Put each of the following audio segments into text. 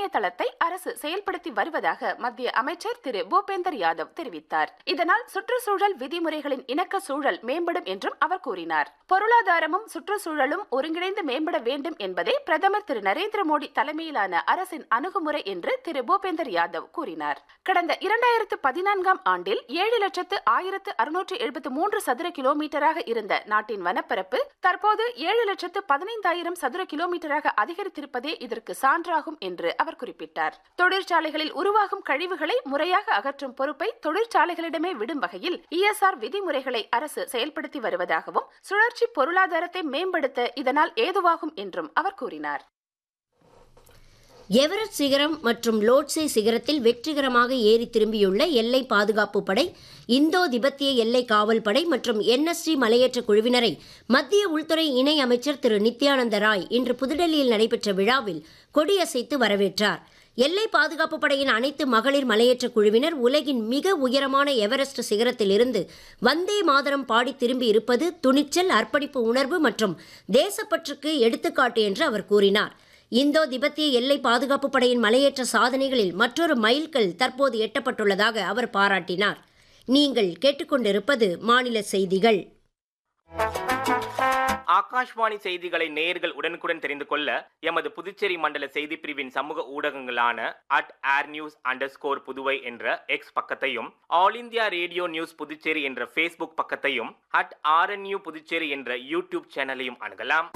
இணையதளத்தை அரசு செயல்படுத்தி வருவதாக மத்திய அமைச்சர் திரு பூபேந்தர் யாதவ் தெரிவித்தார் இதனால் சுற்றுச்சூழல் விதிமுறைகளின் இணக்க சூழல் மேம்படும் என்றும் அவர் கூறினார் பொருளாதாரமும் சுற்றுச்சூழலும் ஒருங்கிணைந்து மேம்பட வேண்டும் என்பதே பிரதமர் திரு நரேந்திர மோடி தலைமையிலான அரசின் அணுகுமுறை என்று திரு பூபேந்தர் யாதவ் கூறினார் கடந்த இரண்டாயிரத்து பதினான்காம் ஆண்டில் ஏழு லட்சத்து ஆயிரத்து அறுநூற்று எழுபத்து மூன்று சதுர கிலோமீட்டராக இருந்த நாட்டின் வனப்பரப்பு தற்போது ஏழு லட்சத்து பதினைந்தாயிரம் சதுர கிலோமீட்டராக அதிகரித்திருப்பதே இதற்கு சான்றாகும் என்று அவர் குறிப்பிட்டார் தொழிற்சாலைகளில் உருவாகும் கழிவுகளை முறையாக அகற்றும் பொறுப்பை தொழிற்சாலைகளிடமே விடும் வகையில் இஎஸ்ஆர் விதிமுறைகளை அரசு செயல்படுத்தி வருவதாகவும் சுழற்சி பொருளாதாரத்தை மேம்படுத்த இதனால் ஏதுவாகும் என்றும் அவர் கூறினார் எவரெஸ்ட் சிகரம் மற்றும் லோட்சே சிகரத்தில் வெற்றிகரமாக ஏறி திரும்பியுள்ள எல்லை பாதுகாப்பு படை இந்தோ திபெத்திய எல்லை காவல் படை மற்றும் என்எஸ்டி மலையேற்ற குழுவினரை மத்திய உள்துறை இணை அமைச்சர் திரு நித்யானந்த ராய் இன்று புதுடெல்லியில் நடைபெற்ற விழாவில் கொடியசைத்து வரவேற்றார் எல்லை பாதுகாப்பு படையின் அனைத்து மகளிர் மலையேற்ற குழுவினர் உலகின் மிக உயரமான எவரெஸ்ட் சிகரத்திலிருந்து வந்தே மாதரம் பாடி திரும்பி இருப்பது துணிச்சல் அர்ப்பணிப்பு உணர்வு மற்றும் தேசப்பற்றுக்கு எடுத்துக்காட்டு என்று அவர் கூறினார் இந்தோ திபெத்திய எல்லை பாதுகாப்பு படையின் மலையேற்ற சாதனைகளில் மற்றொரு மைல்கல் தற்போது எட்டப்பட்டுள்ளதாக அவர் பாராட்டினார் நீங்கள் கேட்டுக்கொண்டிருப்பது மாநில செய்திகள் ஆகாஷ்வாணி செய்திகளை நேயர்கள் உடனுக்குடன் தெரிந்து கொள்ள எமது புதுச்சேரி மண்டல செய்தி பிரிவின் சமூக ஊடகங்களான அட் ஏர் நியூஸ் அண்டர் ஸ்கோர் புதுவை என்ற எக்ஸ் பக்கத்தையும் all India radio news Puducherry என்ற ஃபேஸ்புக் பக்கத்தையும் அட் ஆர்என்யூ புதுச்சேரி என்ற யூடியூப் சேனலையும் அணுகலாம்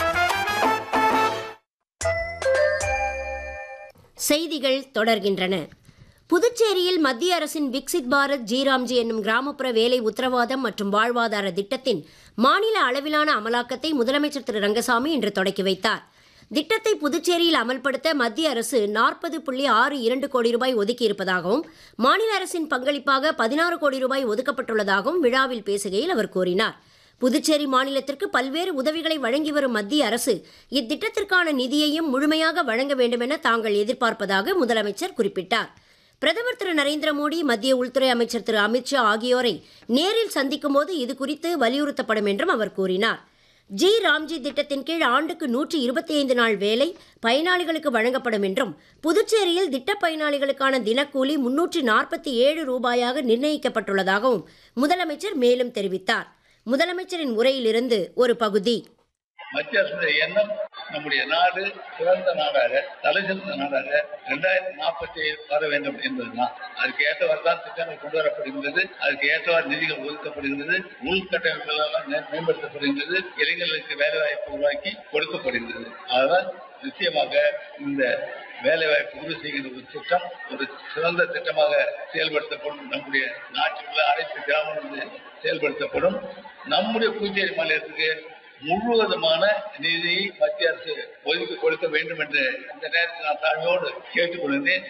செய்திகள் தொடர்கின்றன புதுச்சேரியில் மத்திய அரசின் விக்சித் பாரத் ஜீராம்ஜி என்னும் கிராமப்புற வேலை உத்தரவாதம் மற்றும் வாழ்வாதார திட்டத்தின் மாநில அளவிலான அமலாக்கத்தை முதலமைச்சர் திரு ரங்கசாமி இன்று தொடக்கி வைத்தார் திட்டத்தை புதுச்சேரியில் அமல்படுத்த மத்திய அரசு நாற்பது புள்ளி ஆறு இரண்டு கோடி ரூபாய் ஒதுக்கியிருப்பதாகவும் மாநில அரசின் பங்களிப்பாக பதினாறு கோடி ரூபாய் ஒதுக்கப்பட்டுள்ளதாகவும் விழாவில் பேசுகையில் அவர் கூறினார் புதுச்சேரி மாநிலத்திற்கு பல்வேறு உதவிகளை வழங்கி வரும் மத்திய அரசு இத்திட்டத்திற்கான நிதியையும் முழுமையாக வழங்க வேண்டுமென தாங்கள் எதிர்பார்ப்பதாக முதலமைச்சர் குறிப்பிட்டார் பிரதமர் திரு நரேந்திர மோடி மத்திய உள்துறை அமைச்சர் திரு அமித்ஷா ஆகியோரை நேரில் சந்திக்கும் போது இது குறித்து வலியுறுத்தப்படும் என்றும் அவர் கூறினார் ஜி ராம்ஜி திட்டத்தின் கீழ் ஆண்டுக்கு நூற்றி இருபத்தி ஐந்து நாள் வேலை பயனாளிகளுக்கு வழங்கப்படும் என்றும் புதுச்சேரியில் திட்ட பயனாளிகளுக்கான தினக்கூலி முன்னூற்றி நாற்பத்தி ஏழு ரூபாயாக நிர்ணயிக்கப்பட்டுள்ளதாகவும் முதலமைச்சர் மேலும் தெரிவித்தார் முதலமைச்சரின் உரையிலிருந்து ஒரு பகுதி மத்திய அரசுடைய எண்ணம் நம்முடைய நாடு சிறந்த நாடாக தலை சிறந்த நாடாக இரண்டாயிரத்தி நாற்பத்தி ஏழு வர வேண்டும் என்பதுதான் அதுக்கு ஏற்றவாறு தான் திட்டங்கள் கொண்டு வரப்படுகின்றது அதுக்கு ஏற்றவாறு நிதிகள் ஒதுக்கப்படுகின்றது உள்கட்டமைப்புகள் எல்லாம் மே- மேம்படுத்தப்படுகின்றது இளைஞர்களுக்கு வேலை வாய்ப்பு உருவாக்கி கொடுக்கப்படுகின்றது அதுதான் நிச்சயமாக இந்த வேலை வாய்ப்பு உறுதி செய்கின்ற ஒரு திட்டம் ஒரு சிறந்த திட்டமாக செயல்படுத்தப்படும் நம்முடைய நாட்டில் உள்ள அனைத்து கிராமங்களில் செயல்படுத்தப்படும் நம்முடைய புதுச்சேரி மாநிலத்துக்கு முழுவதுமான நிதியை மத்திய அரசு ஒதுக்கி கொடுக்க வேண்டும் என்று இந்த நேரத்தில் நான் தாழ்மையோடு கேட்டுக்கொள்கிறேன்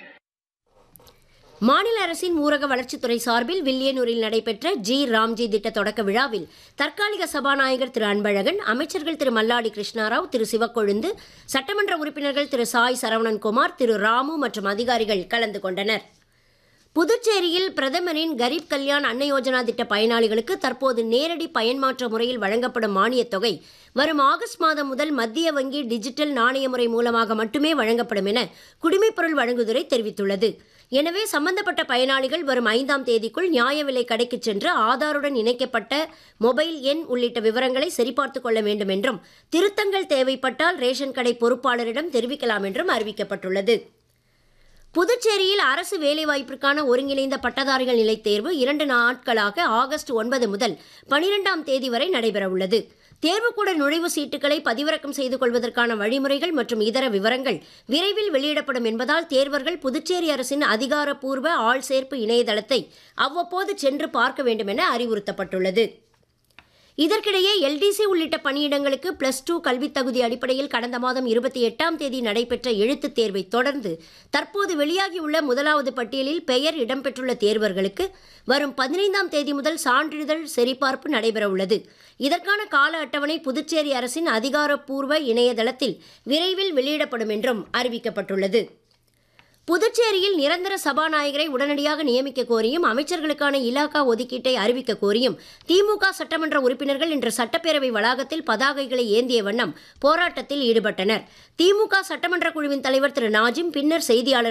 மாநில அரசின் ஊரக வளர்ச்சித்துறை சார்பில் வில்லியனூரில் நடைபெற்ற ஜி ராம்ஜி திட்ட தொடக்க விழாவில் தற்காலிக சபாநாயகர் திரு அன்பழகன் அமைச்சர்கள் திரு மல்லாடி கிருஷ்ணாராவ் திரு சிவக்கொழுந்து சட்டமன்ற உறுப்பினர்கள் திரு சாய் சரவணன்குமார் திரு ராமு மற்றும் அதிகாரிகள் கலந்து கொண்டனர் புதுச்சேரியில் பிரதமரின் கரீப் கல்யாண் அன்ன யோஜனா திட்ட பயனாளிகளுக்கு தற்போது நேரடி பயன்மாற்ற முறையில் வழங்கப்படும் மானியத் தொகை வரும் ஆகஸ்ட் மாதம் முதல் மத்திய வங்கி டிஜிட்டல் நாணய முறை மூலமாக மட்டுமே வழங்கப்படும் என குடிமைப்பொருள் வழங்குதுறை தெரிவித்துள்ளது எனவே சம்பந்தப்பட்ட பயனாளிகள் வரும் ஐந்தாம் தேதிக்குள் நியாய விலை கடைக்கு சென்று ஆதாருடன் இணைக்கப்பட்ட மொபைல் எண் உள்ளிட்ட விவரங்களை சரிபார்த்துக் கொள்ள வேண்டும் என்றும் திருத்தங்கள் தேவைப்பட்டால் ரேஷன் கடை பொறுப்பாளரிடம் தெரிவிக்கலாம் என்றும் அறிவிக்கப்பட்டுள்ளது புதுச்சேரியில் அரசு வேலைவாய்ப்பிற்கான ஒருங்கிணைந்த பட்டதாரிகள் நிலைத் தேர்வு இரண்டு நாட்களாக ஆகஸ்ட் ஒன்பது முதல் பனிரெண்டாம் தேதி வரை நடைபெறவுள்ளது தேர்வுக்கூட நுழைவு சீட்டுகளை பதிவிறக்கம் செய்து கொள்வதற்கான வழிமுறைகள் மற்றும் இதர விவரங்கள் விரைவில் வெளியிடப்படும் என்பதால் தேர்வர்கள் புதுச்சேரி அரசின் அதிகாரப்பூர்வ ஆள் சேர்ப்பு இணையதளத்தை அவ்வப்போது சென்று பார்க்க வேண்டும் என அறிவுறுத்தப்பட்டுள்ளது இதற்கிடையே எல்டிசி உள்ளிட்ட பணியிடங்களுக்கு பிளஸ் டூ கல்வித் தகுதி அடிப்படையில் கடந்த மாதம் இருபத்தி எட்டாம் தேதி நடைபெற்ற எழுத்துத் தேர்வை தொடர்ந்து தற்போது வெளியாகியுள்ள முதலாவது பட்டியலில் பெயர் இடம்பெற்றுள்ள தேர்வர்களுக்கு வரும் பதினைந்தாம் தேதி முதல் சான்றிதழ் சரிபார்ப்பு நடைபெறவுள்ளது இதற்கான கால அட்டவணை புதுச்சேரி அரசின் அதிகாரப்பூர்வ இணையதளத்தில் விரைவில் வெளியிடப்படும் என்றும் அறிவிக்கப்பட்டுள்ளது புதுச்சேரியில் நிரந்தர சபாநாயகரை உடனடியாக நியமிக்க கோரியும் அமைச்சர்களுக்கான இலாகா ஒதுக்கீட்டை அறிவிக்க கோரியும் திமுக சட்டமன்ற உறுப்பினர்கள் இன்று சட்டப்பேரவை வளாகத்தில் பதாகைகளை ஏந்திய வண்ணம் போராட்டத்தில் ஈடுபட்டனர் திமுக சட்டமன்ற குழுவின் தலைவர் திரு நாஜிம் பின்னர் செய்தியாளர்